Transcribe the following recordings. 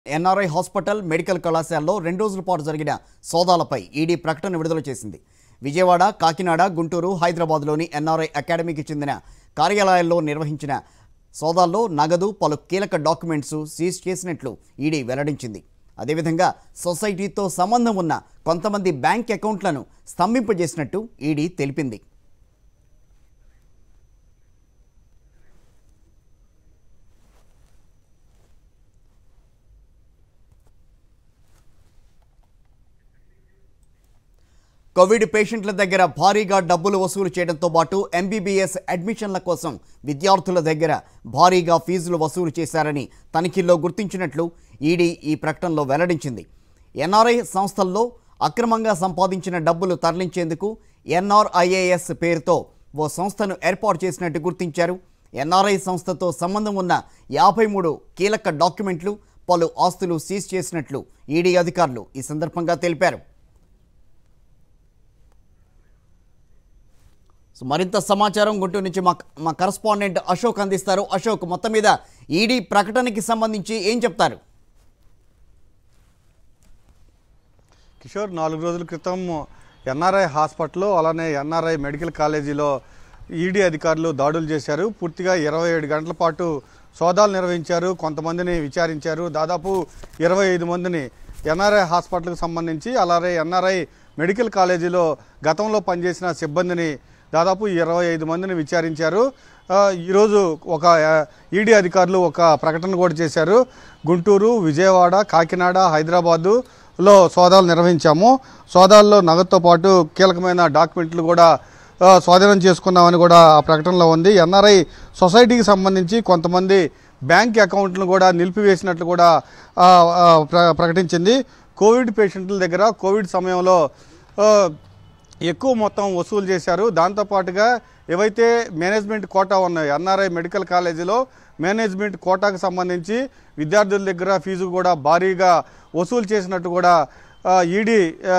NRI hospital medical కళాశాలలో రెండు రోజుల పాటు జరిగిన సోదాలపై ఈడీ ప్రకటన విడుదల చేసింది విజయవాడ కాకినాడ గుంటూరు హైదరాబాద్లోని ఎన్ఆర్ఐ అకాడమీకి చెందిన కార్యాలయాల్లో నిర్వహించిన సోదాల్లో నగదు పలు కీలక డాక్యుమెంట్స్ సీజ్ చేసినట్లు ఈడీ వెల్లడించింది అదేవిధంగా సొసైటీతో సంబంధం ఉన్న కొంతమంది బ్యాంక్ అకౌంట్లను స్తంభింపజేసినట్టు ఈడీ తెలిపింది కోవిడ్ పేషెంట్ల దగ్గర భారీగా డబ్బులు వసూలు చేయడంతో పాటు ఎంబీబీఎస్ అడ్మిషన్ల కోసం విద్యార్థుల దగ్గర భారీగా ఫీజులు వసూలు చేశారని తనిఖీల్లో గుర్తించినట్లు ఈడీ ఈ ప్రకటనలో వెల్లడించింది ఎన్ఆర్ఐ సంస్థల్లో అక్రమంగా సంపాదించిన డబ్బులు తరలించేందుకు ఎన్ఆర్ఐఏఎస్ పేరుతో ఓ సంస్థను ఏర్పాటు చేసినట్టు గుర్తించారు ఎన్ఆర్ఐ సంస్థతో సంబంధం ఉన్న యాభై మూడు కీలక డాక్యుమెంట్లు పలు ఆస్తులు సీజ్ చేసినట్లు ఈడీ అధికారులు ఈ సందర్భంగా తెలిపారు సో మరింత సమాచారం గుంటూరు నుంచి మా మా కరస్పాండెంట్ అశోక్ అందిస్తారు అశోక్ మొత్తం మీద ఈడీ ప్రకటనకి సంబంధించి ఏం చెప్తారు కిషోర్ నాలుగు రోజుల క్రితం ఎన్ఆర్ఐ హాస్పిటల్ అలానే ఎన్ఆర్ఐ మెడికల్ కాలేజీలో ఈడీ అధికారులు దాడులు చేశారు పూర్తిగా ఇరవై ఏడు గంటల పాటు సోదాలు నిర్వహించారు కొంతమందిని విచారించారు దాదాపు ఇరవై ఐదు మందిని ఎన్ఆర్ఐ హాస్పిటల్కి సంబంధించి అలాగే ఎన్ఆర్ఐ మెడికల్ కాలేజీలో గతంలో పనిచేసిన సిబ్బందిని దాదాపు ఇరవై ఐదు మందిని విచారించారు ఆ, ఈరోజు ఒక ఈడీ అధికారులు ఒక ప్రకటన కూడా చేశారు గుంటూరు విజయవాడ కాకినాడ హైదరాబాదు లో సోదాలు నిర్వహించాము సోదాల్లో నగదుతో పాటు కీలకమైన డాక్యుమెంట్లు కూడా ఆ, స్వాధీనం చేసుకున్నామని కూడా ఆ ప్రకటనలో ఉంది ఎన్ఆర్ఐ సొసైటీకి సంబంధించి కొంతమంది బ్యాంక్ అకౌంట్లను కూడా నిలిపివేసినట్లు కూడా ఆ, ఆ, ప్ర- ప్రకటించింది కోవిడ్ పేషెంట్ల దగ్గర కోవిడ్ సమయంలో ఆ, ఎక్కువ మొత్తం వసూలు చేశారు దాంతోపాటుగా ఏవైతే మేనేజ్మెంట్ కోటా ఉన్నాయో ఎన్ఆర్ఐ మెడికల్ కాలేజీలో మేనేజ్మెంట్ కోటాకు సంబంధించి విద్యార్థుల దగ్గర ఫీజు కూడా భారీగా వసూలు చేసినట్టు కూడా ఈడీ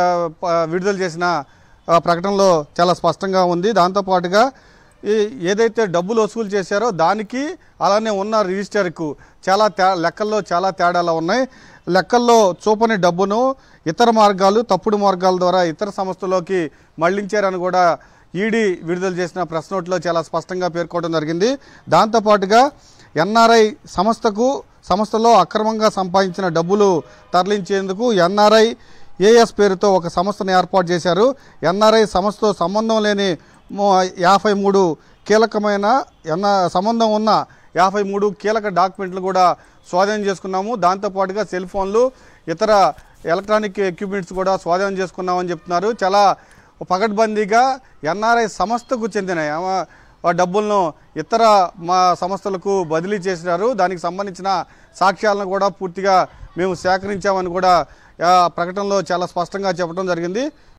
విడుదల చేసిన ఆ, ప్రకటనలో చాలా స్పష్టంగా ఉంది దాంతోపాటుగా ఈ ఏదైతే డబ్బులు వసూలు చేశారో దానికి అలానే ఉన్న రిజిస్టర్కు చాలా తే లెక్కల్లో చాలా తేడాలు ఉన్నాయి లెక్కల్లో చూపని డబ్బును ఇతర మార్గాలు తప్పుడు మార్గాల ద్వారా ఇతర సంస్థలోకి మళ్లించారని కూడా ఈడీ విడుదల చేసిన ప్రెస్ నోట్లో చాలా స్పష్టంగా పేర్కోవడం జరిగింది దాంతోపాటుగా ఎన్ఆర్ఐ సంస్థకు సంస్థలో అక్రమంగా సంపాదించిన డబ్బులు తరలించేందుకు ఎన్ఆర్ఐ ఏఎస్ పేరుతో ఒక సంస్థను ఏర్పాటు చేశారు ఎన్ఆర్ఐ సంస్థతో సంబంధం లేని మో- యాభై మూడు కీలకమైన ఎన్న సంబంధం ఉన్న యాభై మూడు కీలక డాక్యుమెంట్లు కూడా స్వాధీనం చేసుకున్నాము దాంతోపాటుగా సెల్ ఫోన్లు ఇతర ఎలక్ట్రానిక్ ఎక్విప్మెంట్స్ కూడా స్వాధీనం చేసుకున్నామని చెప్తున్నారు చాలా పకడ్బందీగా ఎన్ఆర్ఐ సంస్థకు చెందిన ఆ- ఆ డబ్బులను ఇతర మా సంస్థలకు బదిలీ చేసినారు దానికి సంబంధించిన సాక్ష్యాలను కూడా పూర్తిగా మేము సేకరించామని కూడా ఆ ప్రకటనలో చాలా స్పష్టంగా చెప్పడం జరిగింది